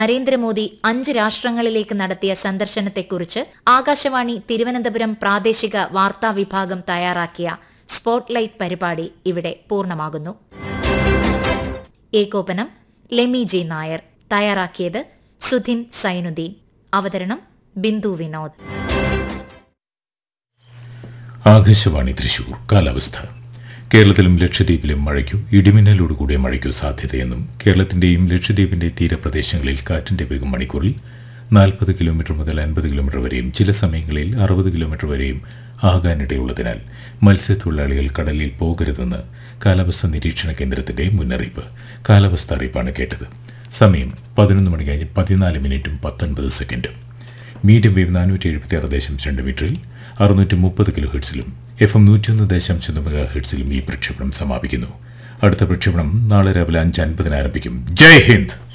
നരേന്ദ്രമോദി അഞ്ച് രാഷ്ട്രങ്ങളിലേക്ക് നടത്തിയ സന്ദർശനത്തെക്കുറിച്ച് ആകാശവാണി തിരുവനന്തപുരം പ്രാദേശിക വാർത്താ വിഭാഗം തയ്യാറാക്കിയ സ്പോട്ട്ലൈറ്റ് പരിപാടി ഇവിടെ പൂർണ്ണമാകുന്നു ഏകോപനം ലെമി ജി നായർ തയ്യാറാക്കിയത് സുധിൻ സൈനുദ്ദീൻ അവതരണം ബിന്ദു വിനോദ് ആകാശവാണി തൃശൂർ കാലാവസ്ഥ കേരളത്തിലും ലക്ഷദ്വീപിലും മഴയ്ക്കു ഇടിമിന്നലോടുകൂടിയ മഴയ്ക്കു സാധ്യതയെന്നും കേരളത്തിന്റെയും ലക്ഷദ്വീപിന്റെ തീരപ്രദേശങ്ങളിൽ കാറ്റിന്റെ വേഗം മണിക്കൂറിൽ നാൽപ്പത് കിലോമീറ്റർ മുതൽ അൻപത് കിലോമീറ്റർ വരെയും ചില സമയങ്ങളിൽ അറുപത് കിലോമീറ്റർ വരെയും ആകാനിടയുള്ളതിനാൽ മത്സ്യത്തൊഴിലാളികൾ കടലിൽ പോകരുതെന്ന് കാലാവസ്ഥാ നിരീക്ഷണ കേന്ദ്രത്തിന്റെ മുന്നറിയിപ്പ് കാലാവസ്ഥ അറിയിപ്പാണ് കേട്ടത് സമയം പതിനൊന്ന് മണി കഴിഞ്ഞ് പതിനാല് മിനിറ്റും പത്തൊൻപത് സെക്കൻഡും മീഡിയം വേവ് നാനൂറ്റി എഴുപത്തി ആറ് ദശാംശം രണ്ട് മീറ്ററിൽ അറുന്നൂറ്റി മുപ്പത് കിലോ ഹെർട്സിലും എഫ് എം നൂറ്റിയൊന്ന് ദശാംശം ഒന്ന് മെഗാ ഹെർട്സിലും ഈ പ്രക്ഷേപണം സമാപിക്കുന്നു അടുത്ത പ്രക്ഷേപണം നാളെ രാവിലെ അഞ്ച് അൻപതിന് ആരംഭിക്കും ജയ് ഹിന്ദ്